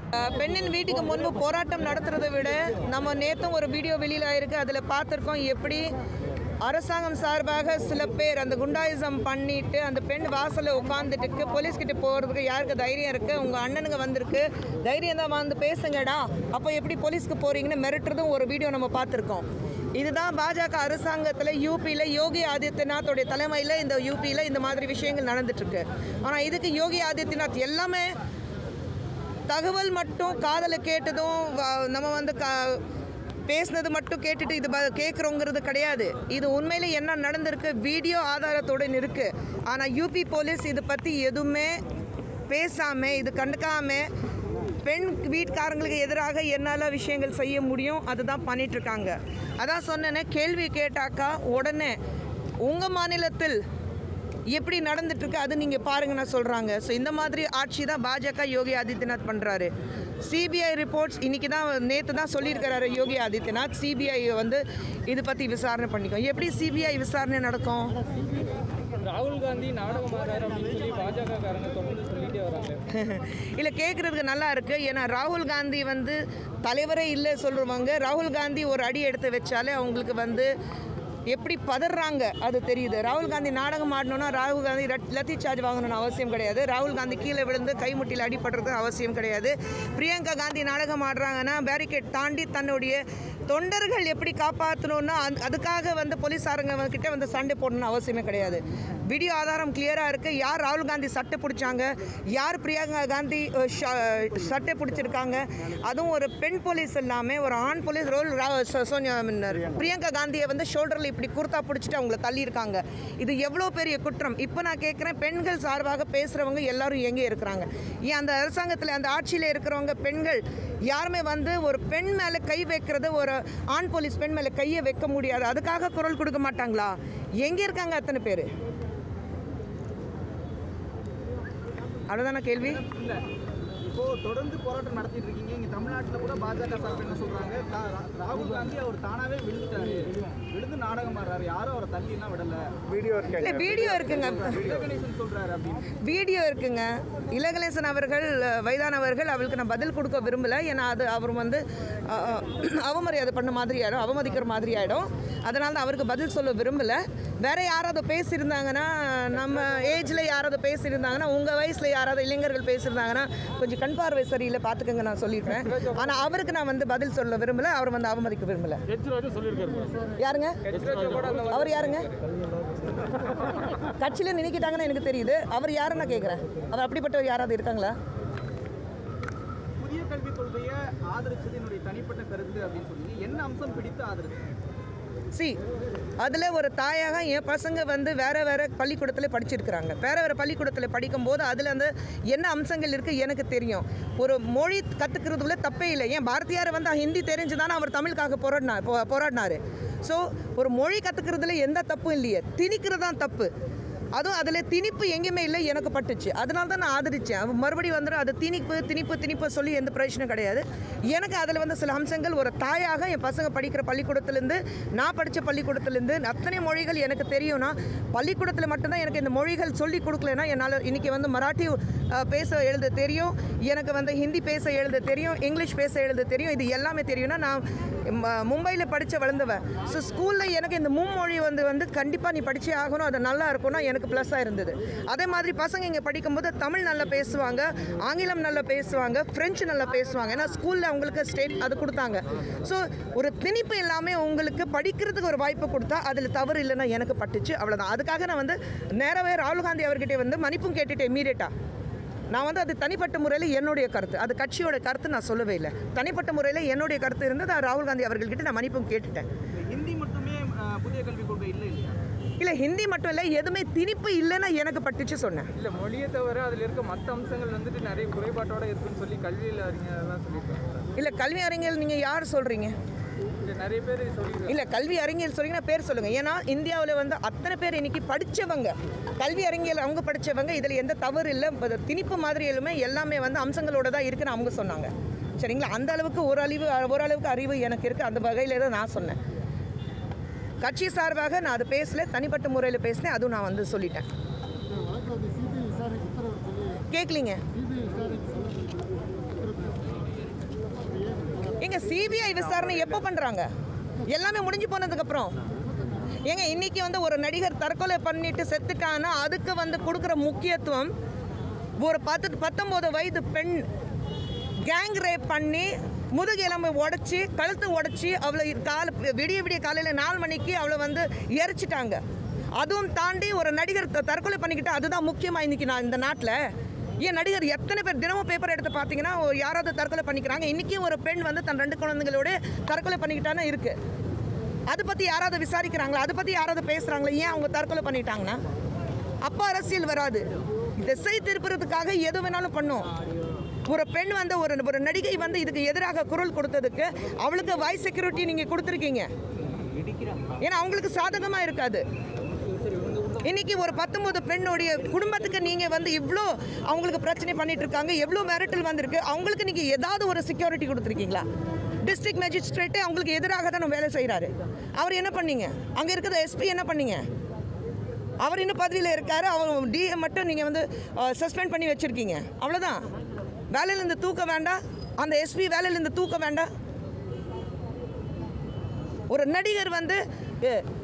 அஹ், பெண்ணின் வீட்டுக்கு முன்பு போராட்டம் நடத்துறதை விட நம்ம நேற்றும் ஒரு வீடியோ வெளியில் ஆயிருக்கு அதில் பார்த்துருக்கோம் எப்படி அரசாங்கம் சார்பாக சில பேர் அந்த குண்டாயிசம் பண்ணிட்டு அந்த பெண் வாசலில் உட்காந்துட்டு போலீஸ்கிட்ட போகிறதுக்கு யாருக்கு தைரியம் இருக்குது உங்கள் அண்ணனுங்க வந்திருக்கு தைரியம் தான் வந்து பேசுங்கடா அப்போ எப்படி போலீஸ்க்கு போகிறீங்கன்னு மிரட்டுறதும் ஒரு வீடியோ நம்ம பார்த்துருக்கோம் இதுதான் பாஜக அரசாங்கத்தில் யூபியில் யோகி ஆதித்யநாத்தோடைய தலைமையில் இந்த யூபியில் இந்த மாதிரி விஷயங்கள் நடந்துட்டுருக்கு ஆனால் இதுக்கு யோகி ஆதித்யநாத் எல்லாமே தகவல் மட்டும் காதலை கேட்டதும் வ- நம்ம வந்து கா பேசுனது மட்டும் கேட்டுட்டு இது ப கேட்குறோங்கிறது கிடையாது இது உண்மையில் என்ன நடந்திருக்கு வீடியோ ஆதாரத்துடன் இருக்குது ஆனால் யூபி போலீஸ் இதை பற்றி எதுவுமே பேசாமல் இது கண்டுக்காமல் பெண் வீட்டுக்காரங்களுக்கு எதிராக என்னால் விஷயங்கள் செய்ய முடியும் அதுதான் பண்ணிகிட்ருக்காங்க அதான் சொன்னேனே கேள்வி கேட்டாக்கா உடனே உங்கள் மாநிலத்தில் எப்படி நடந்துட்டு இருக்கு அது நீங்கள் பாருங்கன்னு சொல்கிறாங்க ஸோ இந்த மாதிரி ஆட்சி தான் பாஜக யோகி ஆதித்யநாத் பண்ணுறாரு சிபிஐ ரிப்போர்ட்ஸ் இன்னைக்கு தான் நேற்று தான் சொல்லியிருக்கிறாரு யோகி ஆதித்யநாத் சிபிஐ வந்து இது பற்றி விசாரணை பண்ணிக்கும் எப்படி சிபிஐ விசாரணை நடக்கும் ராகுல் காந்தி நாடகம் ஆடுறாரு அப்படின்னு சொல்லி பாஜக காரங்க தொடர்ந்து சொல்லிட்டே வராங்க இல்லை கேட்குறதுக்கு நல்லா இருக்குது ஏன்னா ராகுல் காந்தி வந்து தலைவரே இல்லை சொல்கிறவங்க ராகுல் காந்தி ஒரு அடி எடுத்து வச்சாலே அவங்களுக்கு வந்து எப்படி பதறாங்க அது தெரியுது ராகுல் காந்தி நாடகம் ஆடணும்னா ராகுல் காந்தி ரத்- லத்தி சார்ஜ் வாங்கணும்னு அவசியம் கிடையாது ராகுல் காந்தி கீழே விழுந்து கைமுட்டியில் அடிபடுறது அவசியம் கிடையாது பிரியங்கா காந்தி நாடகம் ஆடுறாங்கன்னா பேரிகேட் தாண்டி தன்னுடைய தொண்டர்கள் எப்படி காப்பாற்றணும்னா அந்த- அதுக்காக வந்து போலீஸாரங்க கிட்ட வந்து சண்டை போடணும்னு அவசியமே கிடையாது வீடியோ ஆதாரம் கிளியராக இருக்குது யார் ராகுல் காந்தி சட்டை பிடிச்சாங்க யார் பிரியங்கா காந்தி அஹ், ஷ- சட்டை பிடிச்சிருக்காங்க அதுவும் ஒரு பெண் போலீஸ் இல்லாமல் ஒரு ஆண் போலீஸ் ரோல் ரா- சோ- சோனியா மின்னர். பிரியங்கா காந்தியை வந்து ஷோல்டரில் இப்படி குர்த்தா பிடிச்சிட்டு அவங்கள தள்ளியிருக்காங்க இது எவ்வளோ பெரிய குற்றம் இப்போ நான் கேட்குறேன் பெண்கள் சார்பாக பேசுகிறவங்க எல்லாரும் எங்கே இருக்கிறாங்க ஏன் அந்த அரசாங்கத்தில் அந்த ஆட்சியில் இருக்கிறவங்க பெண்கள் யாருமே வந்து ஒரு பெண் மேலே கை வைக்கிறது ஒரு ஆண் போலீஸ் பெண் மேலே கையை வைக்க முடியாது அதுக்காக குரல் கொடுக்க மாட்டாங்களா எங்கே இருக்காங்க அத்தனை பேர் அவ்வளோதான கேள்வி இல்ல இப்போ தொடர்ந்து போராட்டம் நடத்திட்டு இருக்கீங்க இங்க தமிழ்நாட்டுல கூட பாஜக சார்பு என்ன சொல்றாங்க தா- ரா- ராகுல் காந்தி அவர் தானாவே விழுந்துட்டாரு விழுந்து நாடகம் ஆடுறாரு யாரும் அவரை தள்ளி எல்லாம் விடல வீடியோ இல்லை வீடியோ இருக்குங்க கணேசன் சொல்றாரு அப்படின்னு வீடியோ இருக்குங்க இளகணேசன் அவர்கள் அஹ், வயதானவர்கள் அவருக்கு நான் பதில் கொடுக்க விரும்பலை ஏன்னா அது அவர் வந்து அஹ், அஹ், அவமரியாதை பண்ண மாதிரி ஆகிடும் அவமதிக்கிற மாதிரி ஆகிடும் அதனால தான் அவருக்கு பதில் சொல்ல விரும்பலை வேற யாராவது பேசியிருந்தாங்கன்னா நம்ம ஏஜில் யாராவது பேசியிருந்தாங்கன்னா உங்கள் வயசில் யாராவது இளைஞர்கள் பேசியிருந்தாங்கன்னா கொஞ்சம் கண் பார்வை சரியில்லை பார்த்துக்கங்க நான் சொல்லியிருப்பேன் ஆனால் அவருக்கு நான் வந்து பதில் சொல்ல விரும்பலை அவர் வந்து அவமதிக்க விரும்பலை யாருங்க அவர் யாருங்க கட்சியில் நினைக்கிட்டாங்கன்னு எனக்கு தெரியுது அவர் யாருன்னு நான் கேட்குறேன் அவர் அப்படிப்பட்டவர் யாராவது இருக்காங்களா புதிய கல்விக் கொள்கையை ஆதரிச்சது என்னுடைய தனிப்பட்ட கருத்து அப்படின்னு சொன்னீங்க என்ன அம்சம் பிடித்து ஆதரிச்சு சி அதில் ஒரு தாயாக என் பசங்க வந்து வேறு வேறு பள்ளிக்கூடத்தில் படிச்சிருக்கிறாங்க வேறு வேறு பள்ளிக்கூடத்தில் படிக்கும்போது அதில் அந்த என்ன அம்சங்கள் இருக்குது எனக்கு தெரியும் ஒரு மொழி கற்றுக்கிறதுல தப்பே இல்லை ஏன் பாரதியார் வந்து ஹிந்தி தெரிஞ்சு தானே அவர் தமிழுக்காக போராடினா போ போராடினார் ஸோ ஒரு மொழி கற்றுக்கிறதுல எந்த தப்பும் இல்லையே திணிக்கிறது தான் தப்பு அதுவும் அதில் திணிப்பு எங்கேயுமே இல்லை எனக்கு பட்டுச்சு அதனால தான் நான் ஆதரித்தேன் அவன் மறுபடியும் வந்துடும் அது திணிப்பு திணிப்பு திணிப்பு சொல்லி எந்த பிரச்சனையும் கிடையாது எனக்கு அதில் வந்து சில அம்சங்கள் ஒரு தாயாக என் பசங்க படிக்கிற பள்ளிக்கூடத்துலேருந்து நான் படித்த பள்ளிக்கூடத்துலேருந்து அத்தனை மொழிகள் எனக்கு தெரியும்னா பள்ளிக்கூடத்தில் மட்டும்தான் எனக்கு இந்த மொழிகள் சொல்லி கொடுக்கலனா என்னால் இன்றைக்கி வந்து மராட்டி அஹ், பேச எழுத தெரியும் எனக்கு வந்து ஹிந்தி பேச எழுத தெரியும் இங்கிலீஷ் பேச எழுத தெரியும் இது எல்லாமே தெரியும்னா நான் ம- மும்பையில் படித்து வளர்ந்தவன் ஸோ ஸ்கூலில் எனக்கு இந்த மும்மொழி வந்து வந்து கண்டிப்பாக நீ படிச்சே ஆகணும் அது நல்லா இருக்கும்னா எனக்கு ப்ளஸ்ஸாக இருந்தது அதே மாதிரி பசங்க இங்கே படிக்கும்போது தமிழ் நல்லா பேசுவாங்க ஆங்கிலம் நல்லா பேசுவாங்க ஃப்ரெஞ்சு நல்லா பேசுவாங்க ஏன்னா ஸ்கூலில் அவங்களுக்கு ஸ்டேட் அது கொடுத்தாங்க ஸோ ஒரு திணிப்பு இல்லாமல் உங்களுக்கு படிக்கிறதுக்கு ஒரு வாய்ப்பு கொடுத்தா அதில் தவறு இல்லைன்னா எனக்கு பட்டுச்சு அவ்வளோதான் அதுக்காக நான் வந்து நேரவே ராகுல் காந்தி அவர்கிட்ட வந்து மன்னிப்பும் கேட்டுட்டேன் இமீடியட்டாக நான் வந்து அது தனிப்பட்ட முறையில் என்னுடைய கருத்து அது கட்சியோட கருத்து நான் சொல்லவே இல்லை தனிப்பட்ட முறையில் என்னுடைய கருத்து இருந்தது அது ராகுல் காந்தி அவர்கள்கிட்ட நான் மன்னிப்பும் கேட்டுட்டேன் ஹிந்தி மட்டுமே அஹ், புதிய கல்விக் கொள்கை இல்லை இல்லையா இல்லை ஹிந்தி மட்டும் இல்லை எதுவுமே திணிப்பு இல்லைன்னு எனக்கு பட்டுச்சு சொன்னேன் இல்ல மொழியை தவிர அதுல இருக்க மற்ற அம்சங்கள் வந்துட்டு நிறைய குறைபாட்டோட இருக்குன்னு சொல்லி கல்வியில் அறிஞர்லாம் சொல்லியிருக்காங்க இல்லை கல்வி அறிஞர் நீங்கள் யார் சொல்கிறீங்க இல்ல நிறைய பேர் சொல்லியிருக்காங்க இல்லை கல்வி அறிஞர் சொல்லிங்கன்னா பேர் சொல்லுங்கள் ஏன்னா இந்தியாவில் வந்து அத்தனை பேர் இன்னைக்கு படித்தவங்க கல்வி அறிஞர் அவங்க படித்தவங்க இதில் எந்த தவறு இல்லை ப- திணிப்பு மாதிரியிலுமே எல்லாமே வந்து அம்சங்களோட தான் இருக்குன்னு அவங்க சொன்னாங்க சரிங்களா அந்த அளவுக்கு ஓரளவு ஓரளவுக்கு அறிவு எனக்கு இருக்குது அந்த வகையில் தான் நான் சொன்னேன் கட்சி சார்பாக நான் அது பேசல தனிப்பட்ட முறையில் பேசினேன் அதுவும் நான் வந்து சொல்லிட்டேன் கேட்கலீங்க எங்க சிபிஐ விசாரணை எப்போ பண்றாங்க எல்லாமே முடிஞ்சு போனதுக்கு அப்புறம் ஏங்க இன்னைக்கு வந்து ஒரு நடிகர் தற்கொலை பண்ணிட்டு செத்துட்டான்னா அதுக்கு வந்து கொடுக்குற முக்கியத்துவம் ஒரு பத்து பத்தொம்போது வயது பெண் கேங் ரேப் பண்ணி முதுகெலும்பை உடச்சி கழுத்து உடச்சி அவளை கால விடிய விடிய காலையில் நாலு மணிக்கு அவளை வந்து எரிச்சிட்டாங்க அதுவும் தாண்டி ஒரு நடிகர் த- தற்கொலை பண்ணிக்கிட்டு அதுதான் முக்கியமாக இன்னைக்கு நான் இந்த நாட்டில் ஏன் நடிகர் எத்தனை பேர் தினமும் பேப்பர் எடுத்து பார்த்தீங்கன்னா ஒரு யாராவது தற்கொலை பண்ணிக்கிறாங்க இன்றைக்கும் ஒரு பெண் வந்து தன் ரெண்டு குழந்தைங்களோட தற்கொலை பண்ணிக்கிட்டான்னு இருக்குது அதை பற்றி யாராவது விசாரிக்கிறாங்களா அதை பற்றி யாராவது பேசுகிறாங்களா ஏன் அவங்க தற்கொலை பண்ணிட்டாங்கன்னா அப்போ அரசியல் வராது திசை திருப்புறதுக்காக எது வேணாலும் பண்ணும் ஒரு பெண் வந்து ஒரு ஒரு நடிகை வந்து இதுக்கு எதிராக குரல் கொடுத்ததுக்கு அவளுக்கு வாய்ஸ் செக்யூரிட்டி நீங்கள் கொடுத்துருக்கீங்க ஏன்னா அவங்களுக்கு சாதகமாக இருக்காது இன்னைக்கு ஒரு பத்தொன்பது பெண்ணுடைய குடும்பத்துக்கு நீங்கள் வந்து இவ்வளோ அவங்களுக்கு பிரச்சனை பண்ணிட்டு இருக்காங்க எவ்வளோ மிரட்டல் வந்திருக்கு அவங்களுக்கு நீங்கள் ஏதாவது ஒரு செக்யூரிட்டி கொடுத்துருக்கீங்களா டிஸ்ட்ரிக்ட் மேஜிஸ்ட்ரேட்டே அவங்களுக்கு எதிராக தான் வேலை செய்கிறாரு அவர் என்ன பண்ணீங்க அங்கே இருக்கிற எஸ்பி என்ன பண்ணீங்க அவர் இன்னும் பதவியில் இருக்காரு அவர் டிஎம் மட்டும் நீங்கள் வந்து சஸ்பெண்ட் பண்ணி வச்சுருக்கீங்க அவ்வளோதான் வேலையிலேருந்து தூக்க வேண்டாம் அந்த எஸ்பி வேலையிலேருந்து தூக்க வேண்டாம் ஒரு நடிகர் வந்து